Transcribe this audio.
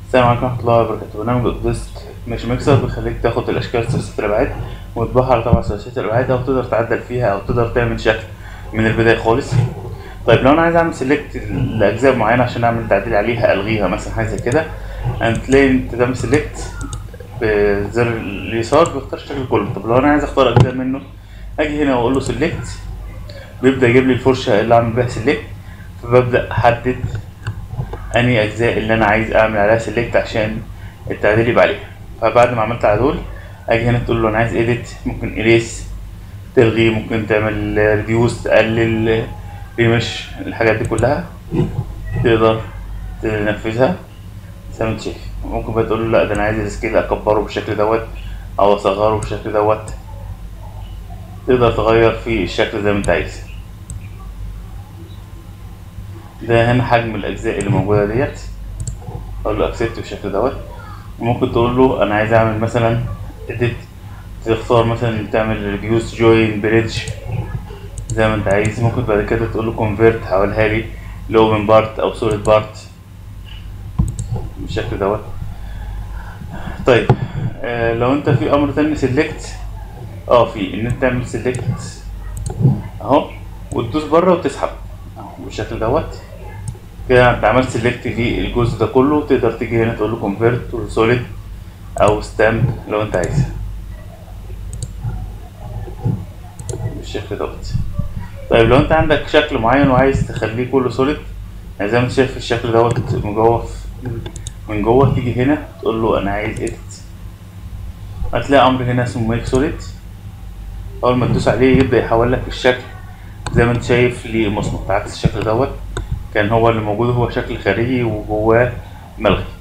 السلام عليكم ورحمة الله وبركاته برنامج اوتوديسك مش ميكسر بيخليك تاخد الأشكال ثلاثية الأبعاد وتطبعها على طبعة ثلاثية الأبعاد أو تقدر تعدل فيها أو تقدر تعمل شكل من البداية خالص طيب لو أنا عايز أعمل سيلكت لأجزاء معينة عشان أعمل تعديل عليها ألغيها مثلا حاجة زي كده هتلاقي أنت تعمل سيلكت بزر اليسار بيختار الشكل كله طب لو أنا عايز أختار أجزاء منه أجي هنا وأقول له سيلكت بيبدأ يجيب لي الفرشة اللي أعمل بيها سيلكت فببدأ أحدد انهي اجزاء اللي انا عايز اعمل عليها سيلكت عشان التعديل يبقى عليها فبعد ما عملت على دول اجي هنا تقول له انا عايز اديت ممكن اريس تلغي ممكن تعمل ريديوس تقلل ريمش الحاجات دي كلها تقدر تنفذها زي ما انت شايف ممكن بقى تقول له لا ده انا عايز السكيل اكبره بالشكل دوت او اصغره بالشكل دوت تقدر تغير في الشكل زي ما انت عايز ده هنا حجم الاجزاء اللي موجوده ديت اقول له اكسبت بالشكل دوت وممكن تقول له انا عايز اعمل مثلا اديت تختار مثلا تعمل ريديوس جوين بريدج زي ما انت عايز ممكن بعد كده تقول له كونفيرت حولها لي لاوبن بارت او سوليد بارت بالشكل دوت طيب آه لو انت في امر تاني سيلكت اه في ان انت تعمل سيلكت اهو وتدوس بره وتسحب اهو بالشكل دوت كده انت عملت سيلكت في الجزء ده كله تقدر تيجي هنا تقول له كونفيرت تو سوليد او ستامب لو انت عايز بالشكل دوت طيب لو انت عندك شكل معين وعايز تخليه كله سوليد يعني زي ما انت شايف الشكل دوت من جوه من جوه تيجي هنا تقول له انا عايز اديت هتلاقي امر هنا اسمه ميك سوليد اول ما تدوس عليه يبدا يحول لك الشكل زي ما انت شايف لمصمت عكس الشكل دوت كان هو اللي موجود هو شكل خارجي وجواه ملغي